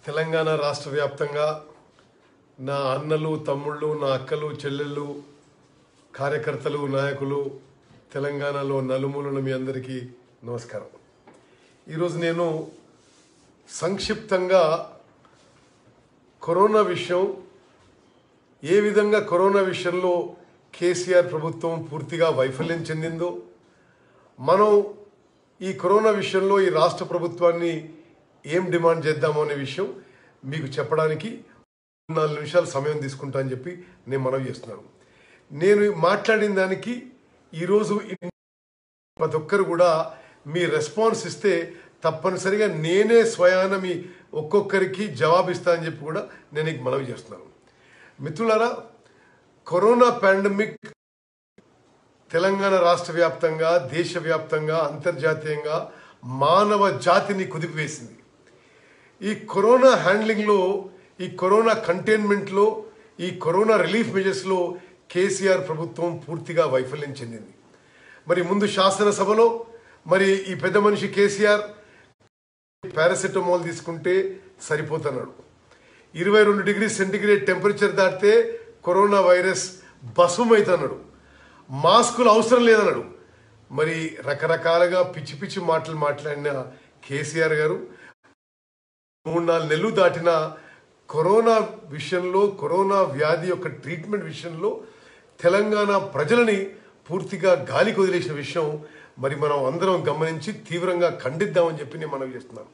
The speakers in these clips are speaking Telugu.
తెలంగాణ రాష్ట్ర వ్యాప్తంగా నా అన్నలు తమ్ముళ్ళు నా అక్కలు చెల్లెళ్ళు కార్యకర్తలు నాయకులు తెలంగాణలో నలుమూలన మీ అందరికీ నమస్కారం ఈరోజు నేను సంక్షిప్తంగా కరోనా విషయం ఏ విధంగా కరోనా విషయంలో కేసీఆర్ ప్రభుత్వం పూర్తిగా వైఫల్యం చెందిందో మనం ఈ కరోనా విషయంలో ఈ రాష్ట్ర ప్రభుత్వాన్ని ఏం డిమాండ్ చేద్దామో అనే విషయం మీకు చెప్పడానికి నాలుగు నిమిషాలు సమయం తీసుకుంటా అని చెప్పి నేను మనవి చేస్తున్నాను నేను మాట్లాడిన దానికి ఈరోజు ప్రతి ఒక్కరు కూడా మీ రెస్పాన్స్ ఇస్తే తప్పనిసరిగా నేనే స్వయాన మీ ఒక్కొక్కరికి జవాబిస్తా అని చెప్పి కూడా నేను నీకు మనవి చేస్తున్నాను మిత్రులారా కరోనా పాండమిక్ తెలంగాణ రాష్ట్ర వ్యాప్తంగా దేశవ్యాప్తంగా అంతర్జాతీయంగా మానవ జాతిని కుదిపివేసింది ఈ కరోనా హ్యాండ్లింగ్లో ఈ కరోనా కంటైన్మెంట్లో ఈ కరోనా రిలీఫ్ మెజర్స్లో కేసీఆర్ ప్రభుత్వం పూర్తిగా వైఫల్యం చెందింది మరి ముందు శాసనసభలో మరి ఈ పెద్ద మనిషి కేసీఆర్ పారాసెటమాల్ తీసుకుంటే సరిపోతున్నాడు ఇరవై రెండు డిగ్రీ సెంటిగ్రేడ్ టెంపరేచర్ దాటితే కరోనా వైరస్ భస్మమైతున్నాడు మాస్కులు అవసరం లేదన్నాడు మరి రకరకాలుగా పిచ్చి పిచ్చి మాటలు మాట్లాడిన కేసీఆర్ గారు మూడు నాలుగు నెలలు దాటిన కరోనా విషయంలో కరోనా వ్యాధి యొక్క ట్రీట్మెంట్ విషయంలో తెలంగాణ ప్రజలని పూర్తిగా గాలికి వదిలేసిన విషయం మరి మనం అందరం గమనించి తీవ్రంగా ఖండిద్దామని చెప్పి నేను మనం చేస్తున్నాను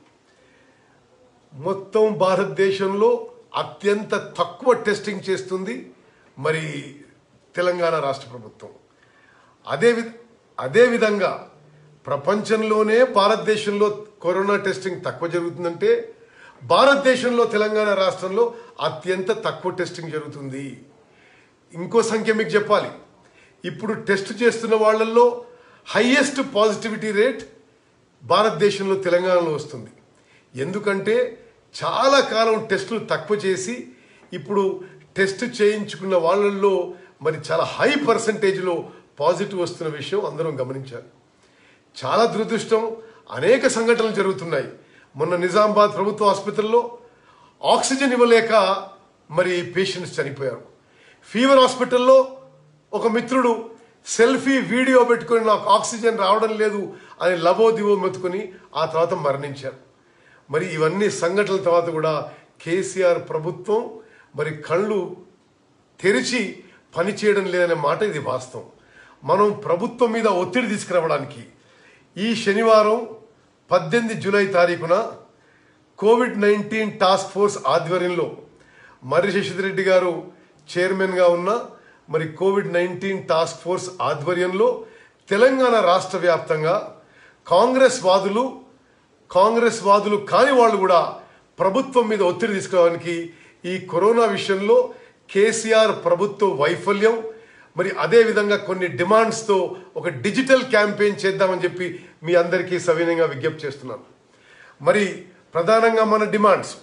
మొత్తం భారతదేశంలో అత్యంత తక్కువ టెస్టింగ్ చేస్తుంది మరి తెలంగాణ రాష్ట్ర ప్రభుత్వం అదే వి అదే విధంగా ప్రపంచంలోనే భారతదేశంలో కరోనా టెస్టింగ్ తక్కువ జరుగుతుందంటే భారతదేశంలో తెలంగాణ రాష్ట్రంలో అత్యంత తక్కువ టెస్టింగ్ జరుగుతుంది ఇంకో సంఖ్య మీకు చెప్పాలి ఇప్పుడు టెస్ట్ చేస్తున్న వాళ్ళల్లో హైయెస్ట్ పాజిటివిటీ రేట్ భారతదేశంలో తెలంగాణలో వస్తుంది ఎందుకంటే చాలా కాలం టెస్టులు తక్కువ చేసి ఇప్పుడు టెస్ట్ చేయించుకున్న వాళ్ళల్లో మరి చాలా హై పర్సంటేజ్లో పాజిటివ్ వస్తున్న విషయం అందరం గమనించాలి చాలా దురదృష్టం అనేక సంఘటనలు జరుగుతున్నాయి మొన్న నిజామాబాద్ ప్రభుత్వ ఆసుపత్రిలో ఆక్సిజన్ ఇవ్వలేక మరి పేషెంట్స్ చనిపోయారు ఫీవర్ హాస్పిటల్లో ఒక మిత్రుడు సెల్ఫీ వీడియో పెట్టుకొని నాకు ఆక్సిజన్ రావడం లేదు అని లబోదివో మెతుకొని ఆ తర్వాత మరణించారు మరి ఇవన్నీ సంఘటనల తర్వాత కూడా కేసీఆర్ ప్రభుత్వం మరి కళ్ళు తెరిచి పనిచేయడం లేదనే మాట ఇది వాస్తవం మనం ప్రభుత్వం మీద ఒత్తిడి తీసుకురావడానికి ఈ శనివారం పద్దెనిమిది జూలై తారీఖున కోవిడ్ నైన్టీన్ టాస్క్ ఫోర్స్ ఆధ్వర్యంలో మర్రి శశిధరెడ్డి గారు చైర్మన్గా ఉన్న మరి కోవిడ్ నైన్టీన్ టాస్క్ ఫోర్స్ ఆధ్వర్యంలో తెలంగాణ రాష్ట్ర వ్యాప్తంగా కాంగ్రెస్ వాదులు కాంగ్రెస్ వాదులు కాని వాళ్ళు కూడా ప్రభుత్వం మీద ఒత్తిడి తీసుకురావడానికి ఈ కరోనా విషయంలో కేసీఆర్ ప్రభుత్వ వైఫల్యం మరి అదే విధంగా కొన్ని డిమాండ్స్తో ఒక డిజిటల్ క్యాంపెయిన్ చేద్దామని చెప్పి మీ అందరికీ సవినయంగా విజ్ఞప్తి చేస్తున్నాను మరి ప్రధానంగా మన డిమాండ్స్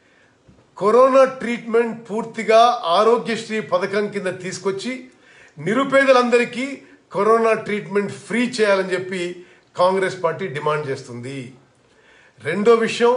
కరోనా ట్రీట్మెంట్ పూర్తిగా ఆరోగ్యశ్రీ పథకం కింద తీసుకొచ్చి నిరుపేదలందరికీ కరోనా ట్రీట్మెంట్ ఫ్రీ చేయాలని చెప్పి కాంగ్రెస్ పార్టీ డిమాండ్ చేస్తుంది రెండో విషయం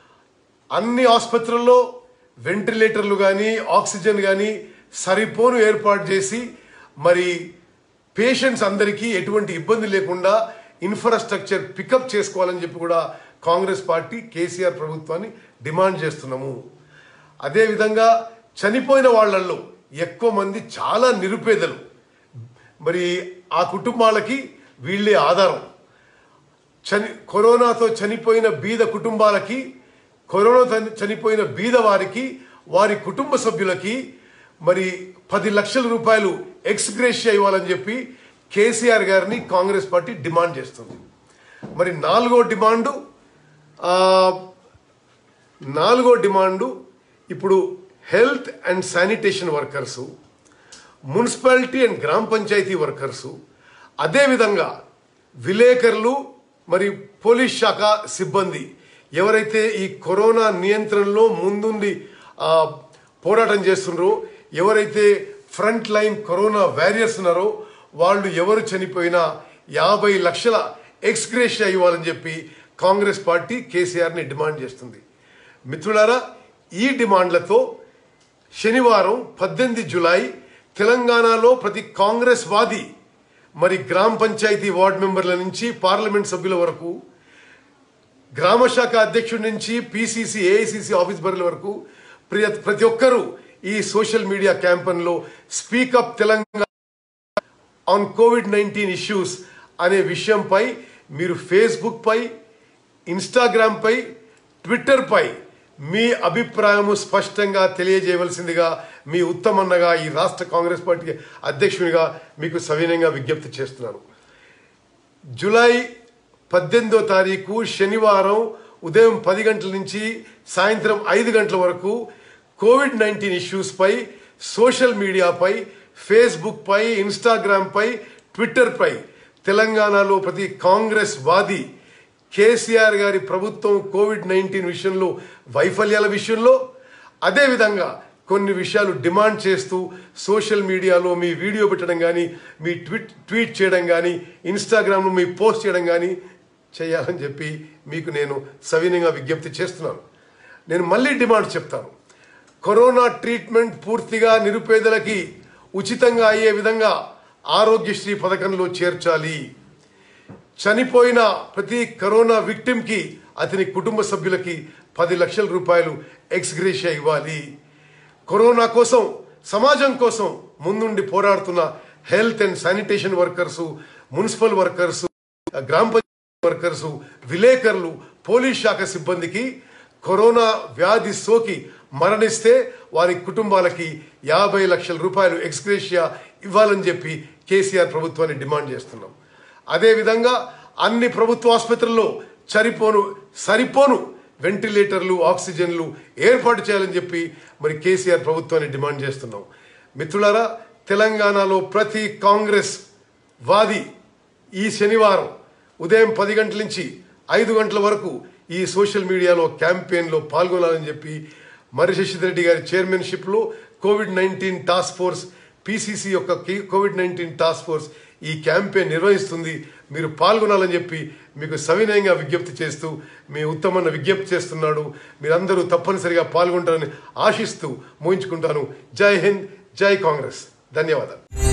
అన్ని ఆసుపత్రుల్లో వెంటిలేటర్లు కానీ ఆక్సిజన్ కానీ సరిపోను ఏర్పాటు చేసి మరి పేషెంట్స్ అందరికీ ఎటువంటి ఇబ్బంది లేకుండా ఇన్ఫ్రాస్ట్రక్చర్ పికప్ చేసుకోవాలని చెప్పి కూడా కాంగ్రెస్ పార్టీ కేసీఆర్ ప్రభుత్వాన్ని డిమాండ్ చేస్తున్నాము అదేవిధంగా చనిపోయిన వాళ్ళల్లో ఎక్కువ మంది చాలా నిరుపేదలు మరి ఆ కుటుంబాలకి వీళ్ళే ఆధారం చని కరోనాతో చనిపోయిన బీద కుటుంబాలకి కరోనా చనిపోయిన బీద వారికి వారి కుటుంబ సభ్యులకి మరి పది లక్షల రూపాయలు ఎక్స్గ్రేషియా ఇవ్వాలని చెప్పి కేసీఆర్ గారిని కాంగ్రెస్ పార్టీ డిమాండ్ చేస్తుంది మరి నాలుగో డిమాండు ఆ, నాలుగో డిమాండు ఇప్పుడు health and sanitation workers municipality and గ్రామ పంచాయతీ వర్కర్సు అదేవిధంగా విలేకరులు మరి పోలీస్ శాఖ సిబ్బంది ఎవరైతే ఈ కరోనా నియంత్రణలో ముందుండి ఆ, పోరాటం చేస్తున్నారో ఎవరైతే ఫ్రంట్ లైన్ కరోనా వారియర్స్ ఉన్నారో వాళ్ళు ఎవరు చనిపోయినా యాభై లక్షల ఎక్స్గ్రేషియా ఇవ్వాలని చెప్పి కాంగ్రెస్ పార్టీ కేసీఆర్ని డిమాండ్ చేస్తుంది మిత్రులారా ఈ డిమాండ్లతో శనివారం పద్దెనిమిది జులై తెలంగాణలో ప్రతి కాంగ్రెస్ వాది మరి గ్రామ పంచాయతీ వార్డు మెంబర్ల నుంచి పార్లమెంట్ సభ్యుల వరకు గ్రామ శాఖ అధ్యక్షుడి నుంచి పిసిసి ఏఐసిసి ఆఫీస్ బర్ల వరకు ప్రియ- ప్రతి ఒక్కరూ ఈ సోషల్ మీడియా క్యాంపెయిన్లో speak up Telangana on Covid nineteen issues అనే విషయంపై మీరు ఫేస్బుక్ పై ఇన్స్టాగ్రామ్ పై ట్విట్టర్ పై మీ అభిప్రాయము స్పష్టంగా తెలియజేయవలసిందిగా మీ ఉత్తమన్నగా ఈ రాష్ట్ర కాంగ్రెస్ పార్టీ అధ్యక్షునిగా మీకు సవినయంగా విజ్ఞప్తి చేస్తున్నాను జూలై పద్దెనిమిదో తారీఖు శనివారం ఉదయం పది గంటల నుంచి సాయంత్రం ఐదు గంటల వరకు కోవిడ్ నైన్టీన్ ఇష్యూస్ పై సోషల్ మీడియాపై ఫేస్బుక్ పై ఇన్స్టాగ్రామ్ పై ట్విట్టర్ పై తెలంగాణలో ప్రతి కాంగ్రెస్ వాది కేసీఆర్ గారి ప్రభుత్వం కోవిడ్ నైన్టీన్ విషయంలో వైఫల్యాల విషయంలో అదేవిధంగా కొన్ని విషయాలు డిమాండ్ చేస్తూ సోషల్ మీడియాలో మీ వీడియో పెట్టడం కానీ మీ ట్వీట్ ట్వీట్ చేయడం కానీ ఇన్స్టాగ్రామ్లో మీ పోస్ట్ చేయడం కానీ చేయాలని చెప్పి మీకు నేను సవినయంగా విజ్ఞప్తి చేస్తున్నాను నేను మళ్ళీ డిమాండ్ చెప్తాను కరోనా ట్రీట్మెంట్ పూర్తిగా నిరుపేదలకి ఉచితంగా అయ్యే విధంగా ఆరోగ్యశ్రీ పథకంలో చేర్చాలి చనిపోయిన ప్రతి కరోనా విక్టిమ్కి అతని కుటుంబ సభ్యులకి పది లక్షల రూపాయలు ఎక్స్గ్రేషియా ఇవ్వాలి కరోనా కోసం సమాజం కోసం ముందుండి పోరాడుతున్న health and sanitation workers municipal workers గ్రామ పంచాయతీ వర్కర్సు విలేకరులు పోలీస్ శాఖ సిబ్బందికి కరోనా వ్యాధి సోకి మరణిస్తే వారి కుటుంబాలకి యాభై లక్షల రూపాయలు ఎక్స్గ్రేషియా ఇవ్వాలని చెప్పి కేసీఆర్ ప్రభుత్వాన్ని డిమాండ్ చేస్తున్నాం అదేవిధంగా అన్ని ప్రభుత్వ ఆసుపత్రుల్లో సరిపోను సరిపోను వెంటిలేటర్లు ఆక్సిజన్లు ఏర్పాటు చేయాలని చెప్పి మరి కేసీఆర్ ప్రభుత్వాన్ని డిమాండ్ చేస్తున్నాం మిత్రులారా తెలంగాణలో ప్రతి కాంగ్రెస్ వాది ఈ శనివారం ఉదయం పది గంటల నుంచి ఐదు గంటల వరకు ఈ సోషల్ మీడియాలో క్యాంపెయిన్లో పాల్గొనాలని చెప్పి మరి శశిధర్ రెడ్డి గారి చైర్మన్షిప్లో Covid nineteen task force PCC యొక్క కి- కోవిడ్ నైన్టీన్ టాస్క్ ఫోర్స్ ఈ క్యాంపెయిన్ నిర్వహిస్తుంది మీరు పాల్గొనాలని చెప్పి మీకు సవినయంగా విజ్ఞప్తి చేస్తూ మీ ఉత్తమన్న విజ్ఞప్తి చేస్తున్నాడు మీరందరూ తప్పనిసరిగా పాల్గొంటారని ఆశిస్తూ ముగించుకుంటాను జై హింద్ జై కాంగ్రెస్ ధన్యవాదాలు